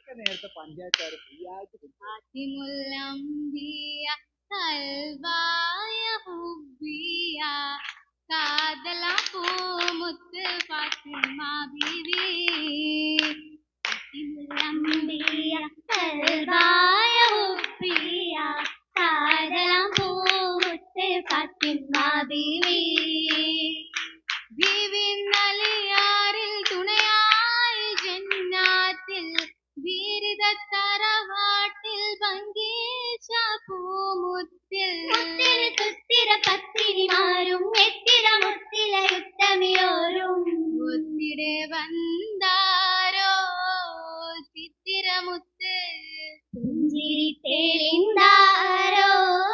ഇതൊക്കെ നേരത്തെ പഞ്ചായത്തുകാർ ഫ്രീ ആയിട്ട് കൊടുത്തു. ഫാത്തിമുല്ലംബിയ കൽവായ ഹുബിയ കാതല പൂമുത്ത് ഫാത്തിമ ബീവി ഫാത്തിമുല്ലംബിയ കൽവായ ഹുബിയ കാതല പൂമുത്ത് ഫാത്തിമ ബീവി ബീവി നലിയാറിൽ തുണയായി ജന്നാത്തിൽ വീരിത തറവാട്ടിൽ ഭംഗീശ പൂമുത്തിൽ മുത്തിന് തുത്തിര പത്തിരിമാരും എത്തിര മുത്തിലയുത്തമിയോരും മുത്തിടെ വന്താരോ ചിത്തിരമുത്ത് പുഞ്ചിരി തെളിന്താരോ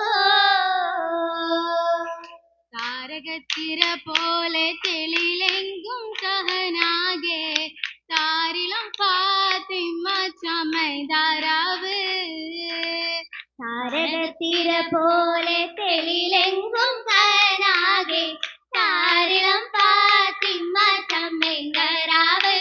താരകത്തിര പോലെ തെളിലെങ്കും കഹനാകെ താരിളം ഫാത്തിമ ചമൈതാരാവ് താരകത്തിര പോലെ തെളിലെങ്കും കഹനാകെ താരിളം ഫാത്തിമ ചമൈതാരാവ്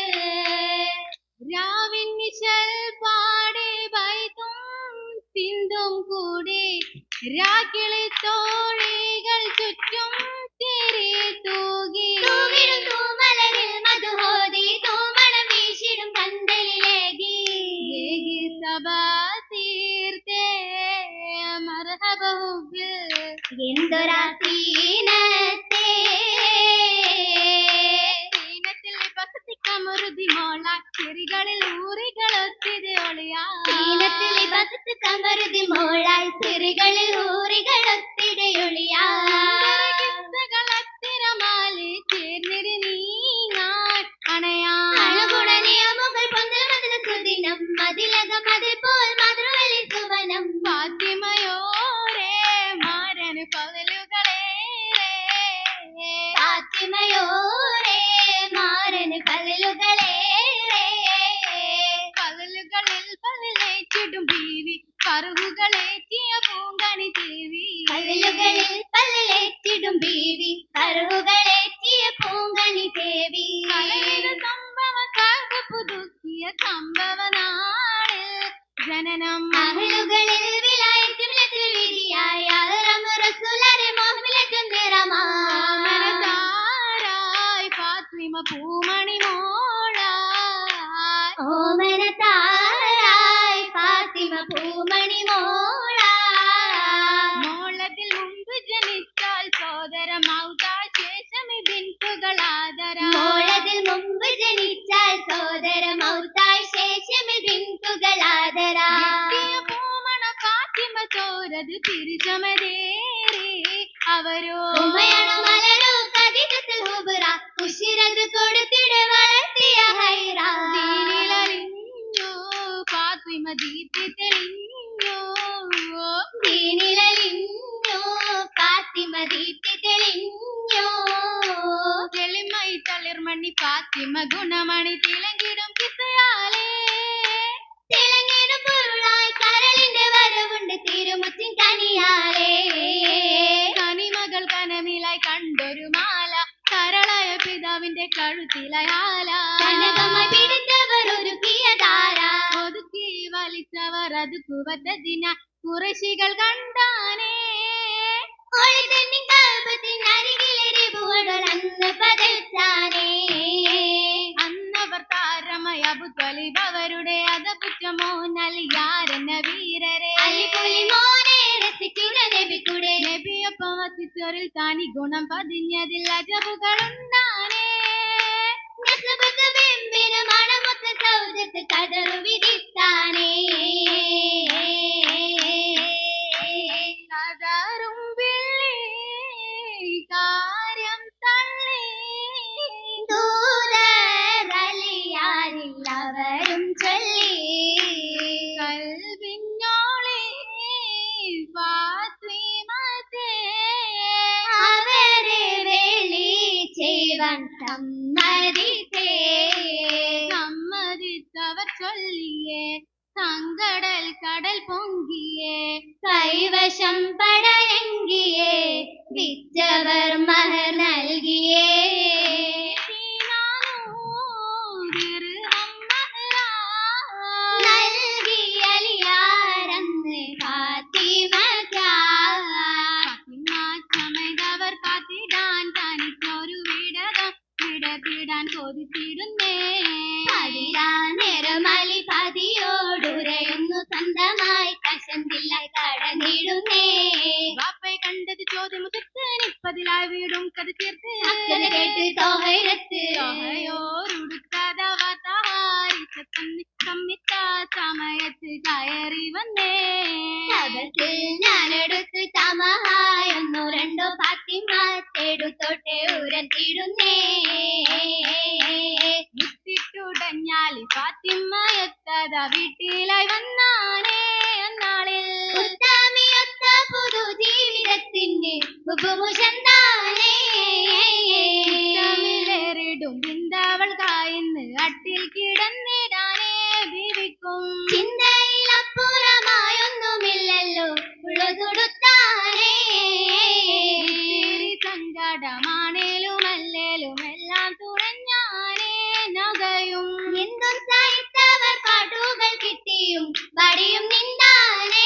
രാവിൻ നിശൽ പാടി ബൈത്തും സിന്ധും കൂടി രാക്കിളി തോഴികൾ ചുറ്റും തിരി തൂകി തൂകിടും തൂമലരിൽ മധുഹോതി തൂമണം വീശിടും പന്തലിലേകി ഏകി സഭ തീർത്തേ മർഹബഹുബ് എന്തൊരാ തീനത്തെ തീനത്തിൽ ഭക്തി മോള ചെറികളിൽ ഊറികൾ ഒത്തിത് ഒളിയാ തീനത്തിൽ ഭക്തി കമരുതി മോളാൽ ചെറികളിൽ ഊറികൾ ഒത്തിടയൊളിയാ ത്തിരമാലി ചേർന്നിരി നീങ്ങാൻ അണയാ അണുകുണനിയ മുകൾ പൊന്തൽ മതില സുദിനം മതിലകം അതിൽ പോൽ മധുരവലി സുവനം ഫാത്തിമയോരേ മാരന് പകലുകളേറെ ഫാത്തിമയോരേ മാരന് പകലുകളേറെ പകലുകളിൽ പകലേറ്റിടും ബീവി കറുകുകളേറ്റിയ പൂങ്കണി ദേവി പകലുകളിൽ പകലേറ്റിടും ബീവി കറുകുകളേറ്റിയ പൂങ്കണി ദേവി സംഭവ കാക പുതുക്കിയ സംഭവ നാളിൽ ജനനം മകളുകളിൽ വിലായത്തിൽ വിരിയായ റസുലരെ മോഹമിലറ്റും നിറമാരായി ഫാത്തിമ പൂമണി മോളായി ഓമനതാരായി ഫാത്തിമ പൂമണി മോളായി മോളത്തിൽ മുമ്പ് ജനിച്ചാൽ സോദര മൗതാൽ ശേഷം ബിൻകുകൾ ആദര മോളത്തിൽ മുമ്പ് ജനിച്ചാൽ സോദര മൗതാൽ ശേഷം ബിൻകുകൾ ആദര പൂമണ ഫാത്തിമ ചോരത് തിരിച്ചമതേറി അവരോ ഉമ്മയാണോ മലരോ കവിതത്തിൽ ഹുബറ ഉശിരത് കൊടുത്തിടെ വളർത്തിയ ഹൈറ ദീനിലലിഞ്ഞു ഫാത്തിമ ദീപ്തി തെളിഞ്ഞു ദീനിലലിഞ്ഞു ഫാത്തിമ ദീപ്തി തെളിഞ്ഞു തെളിമൈ തളിർമണി ഫാത്തിമ ഗുണമണി തിളങ്ങിടും കിത്തയാലേ തിളങ്ങിടും പൊരുളായി കരളിന്റെ വരവുണ്ട് തിരുമുത്തിൻ കനിയാലേ കനിമകൾ കനമിലായി കണ്ടൊരു മാല കരളായ പിതാവിന്റെ കഴുത്തിലയാല കനകമായി പിടിച്ചവർ ഒരുക്കിയതാര ഒതുക്കി വലിച്ചവർ അത് കുവത്തതിന കുറശികൾ കണ്ടാനേ അന്നവർ താരമയ അബുത്വലിബ് അവരുടെ അതപുറ്റ മോനലിയാരെന്ന വീരരെ നബിയൊപ്പം വസിച്ചോരിൽ താനി ഗുണം പതിഞ്ഞതിൽ അജബുകളുണ്ടാനേ മണമൊത്ത സൗദത്ത് കതറു വിധിത്താനേ കതറും വിളി കാര്യം തള്ളി ദൂരലിയാരില്ലവരും ചൊല്ലി കൽവിഞ്ഞോളി ഫാത്തിമത്തെ അവരെ വെളി ചെയ്വൻ സമ്മതിത്തേ സമ്മതിത്തവർ ചൊല്ലിയേ സങ്കടൽ കടൽ പൊങ്കിയേ കൈവശം പടയങ്കിയേ വിറ്റവർ മഹർ നൽകിയേ ദിർഹം മഹ്റാ. ഇതാ നേരമലി പതിയോടുരയുന്നു സ്വന്തമായി കശന്തില്ലായി കടന്നിടുന്നേ വാപ്പയെ കണ്ടത് ചോദ്യം മുഖത്ത് നിപ്പതിലായി വീടും കഥ ചേർത്ത് അക്കരെ കേട്ട് തോഹരത്ത് സമ്മിത്ത സമയത്ത് കയറി വന്നേ ശബത്തിൽ ഞാനെടുത്ത് തമഹായൊന്നു രണ്ടോ പാത്തിമാത്തെടുത്തോട്ടെ ഉരത്തിടുന്നേ മുത്തിട്ടുടഞ്ഞാൽ ഫാത്തിമ്മ എത്തത വീട്ടിലായി വന്നാനേ അന്നാളിൽ ഉത്തമിയൊത്ത പുതു ജീവിതത്തിന്റെ ഉപമുഷന്താനേ തമിഴേറിടും ബിന്ദാവൾ കായിന്ന് അട്ടിൽ കിടന്നിടാനേ ബീവിക്കും ചിന്തയിലപ്പുറമായൊന്നുമില്ലല്ലോ ഉള്ളതൊടുത്താനേ ഇത്തിരി സങ്കടമാണേലും അല്ലേലും എല്ലാം തുറഞ്ഞാനേ നഗയും എന്തും സഹിത്തവർ പാട്ടുകൾ കിട്ടിയും വടിയും നിന്താനേ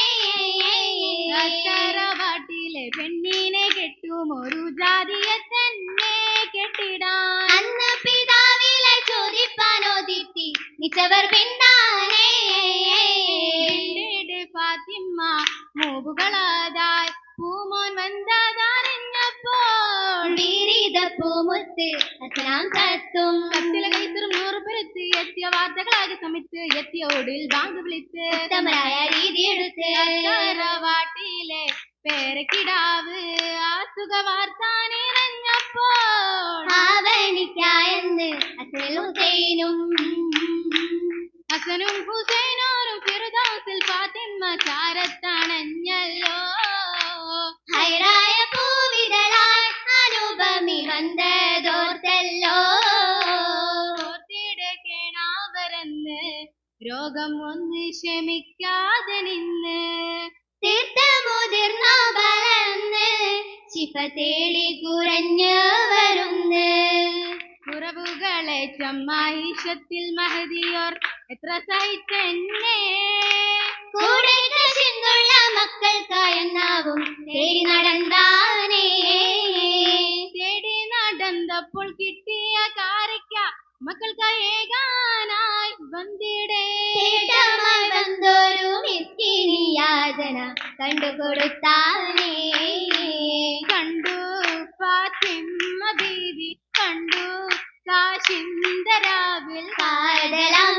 തറവാട്ടിലെ പെണ്ണിനെ കെട്ടും ഒരു ജാതിയെ തന്നെ കെട്ടിടാൻ അന്ന് പിതാവിലെ ചോദിപ്പാനോ തിത്തി നിച്ചവർ പിന്താനേ പിന്നീട് ഫാത്തിമ്മ മൂവുകളാതായി പൂമോൻ വന്നതറിഞ്ഞപ്പോൾ ബീരീത പൂമുത്ത് അസ്ലാം കത്തും കത്തിലെ കൈത്തറും നൂറ് പെരുത്ത് എത്തിയ വാർത്തകളാകെ സമിത്ത് എത്തിയ ഒടിൽ ബാങ്ക് വിളിച്ച് ഉത്തമരായ രീതി എടുത്ത് തറവാട്ടിലെ പേരക്കിടാവ് ആസുഖ വാർത്താനിറഞ്ഞപ്പോൾ ആവണിക്കായെന്ന് അസൽ ഹുസൈനും ഹസനും ഹുസൈനോരും ഫിറുദൗസിൽ ഫാത്തിമ്മ ചാരത്തണഞ്ഞല്ലോ ഹൈറായ പൂവിതളാൽ അനുപമി വന്നതോർത്തല്ലോ ഓർത്തിടെ കേണാവരെന്ന് രോഗം ഒന്ന് ക്ഷമിക്കാതെ നിന്ന് തീർത്ത മുതിർന്ന വളർന്ന് ശിഫ തേടി കുറഞ്ഞു വരുന്ന് കുറവുകളെ ചമ്മായിഷത്തിൽ മഹതിയോർ എത്ര സഹിച്ചെന്നെ കൂടെ കശിന്നുള്ള മക്കൾക്കായെന്നാവും തേടി നടന്നാനേ തേടി നടന്നപ്പോൾ കിട്ടിയ കാരയ്ക്ക മക്കൾക്ക് ഏകാനായി വന്നിടേ തേടമായി വന്നൊരു മിസ്കിനി യാതന കണ്ടുകൊടുത്താനേ കണ്ടു ഫാത്തിമ്മ ബീവി കണ്ടു കാശിന്തരാവിൽ കാതലാം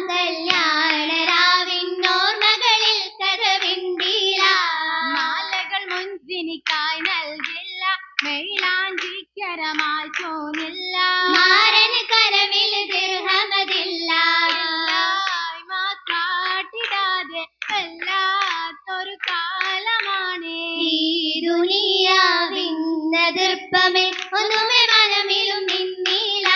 കല്യാണരാവിന്നോർമകളിൽ കഥവിണ്ടീല മാലകൾ മുൻസിനിക്കായി നൽകില്ല മെയിലാഞ്ചിക്കരമായി തോന്നില്ല മാരന് കരവിൽ ദീർഘമതില്ല ഇല്ലായ്മ കാട്ടിടാതെ വല്ലാത്തൊരു കാലമാണ് ഈ ദുനിയാവിന്നതിർപ്പമേ ഒന്നുമേ മനമിലും നിന്നില്ല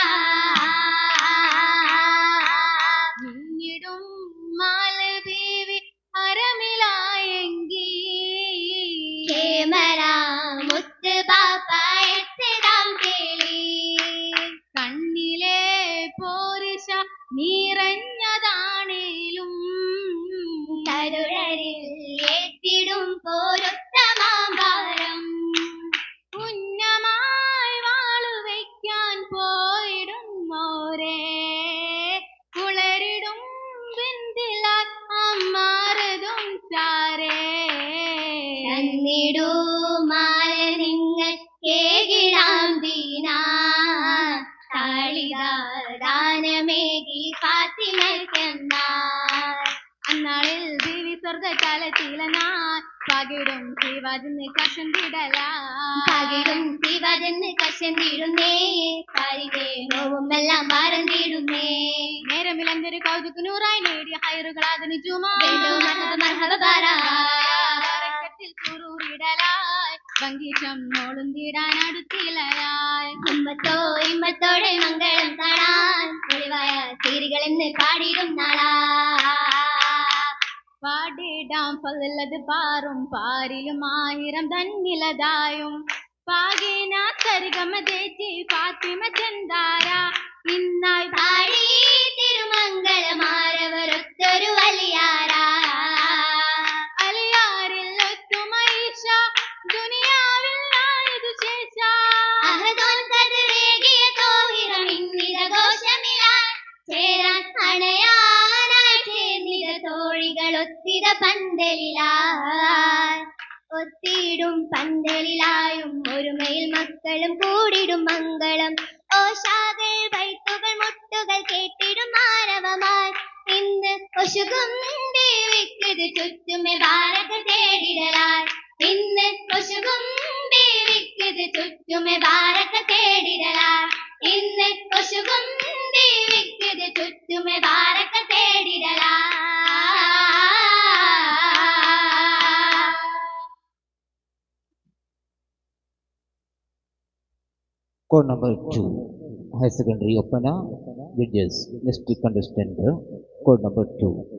നിന്നിടും മാലദേവി അരമിലായെങ്കി കേമരാ മുത്ത് പാപ്പായത്തിടാം കേളി കണ്ണിലെ പോരിശ നിറഞ്ഞതാണേലും കരുഴരിൽ ഏറ്റിടും പോരുത്തമാകാരം പുണ്യമായി വാളു വയ്ക്കാൻ പോയിടുന്നോരേ കുളരിടും ബിന്ദിലാൽ അമ്മാറതും ചാരേ തന്നിടുമാല നിങ്ങൾ കേകിടാം ദീനാ താളികാദാനമേകി ഫാത്തിമയ്ക്കെന്നാൽ അന്നാളിൽ ദേവി സ്വർഗകാലത്തിലെന്നാൽ പകിടും ശിവാജിന്ന് കഷം പകിടും ശിവജന് കശന്തിടുന്നേ കരികേ നോവും എല്ലാം മറന്നിടുന്നേ നേരമിലന്തൊരു കൗതുക്ക് നൂറായി നേടിയ ഹൈറുകളാതിന് വീണ്ടും മഹബ മർഹബ പറ. ചുറൂറിടലായി വങ്കീഷം നോളുന്തിടാൻ അടുത്തിലയായി ഉമ്മത്തോ ഇമ്മത്തോടെ മംഗളം കാണാൻ ഒളിവായ തീരികൾ എന്ന് പാടിയിടും നാളാ പാടിടാം പല്ലത് പാറും പാരിലും ആയിരം തന്നിലതായും പാകിന സരിഗമ ചേച്ചി ഫാത്തിമ ചെന്താര ഇന്നായി പാടി തിരുമംഗളമാരവരൊത്തൊരു വലിയാരാ അലിയാരിൽ ഒത്തുമൈഷ ദുനിയാവിൽ ആയതു ശേഷ അഹദോൻ കതിരേകിയ തോഹിറം ഇന്നിര ഘോഷമിലാൻ ചേരാൻ അണയാ ഒത്തിര പന്തലിലായി ഒത്തിടും പന്തലിലായും ഒരുമയിൽ മക്കളും കൂടിടും മംഗളം ഓശാകൾ വൈത്തുകൾ മുട്ടുകൾ കേട്ടിടും മാനവമായി ഇന്ന് ഒശുകും ദേവിക്കത് ചുറ്റുമേ ഭാരത തേടിടലായി ഇന്ന് ഒശുകും ദേവിക്കത് ചുറ്റുമേ ഭാരത തേടിടലായി ഇന്ന് ഒശുകും ദേവിക്കത് ചുറ്റുമേ ഭാരത തേടിടലായി Code number two, higher secondary Opana, judges, next contestant, code number two.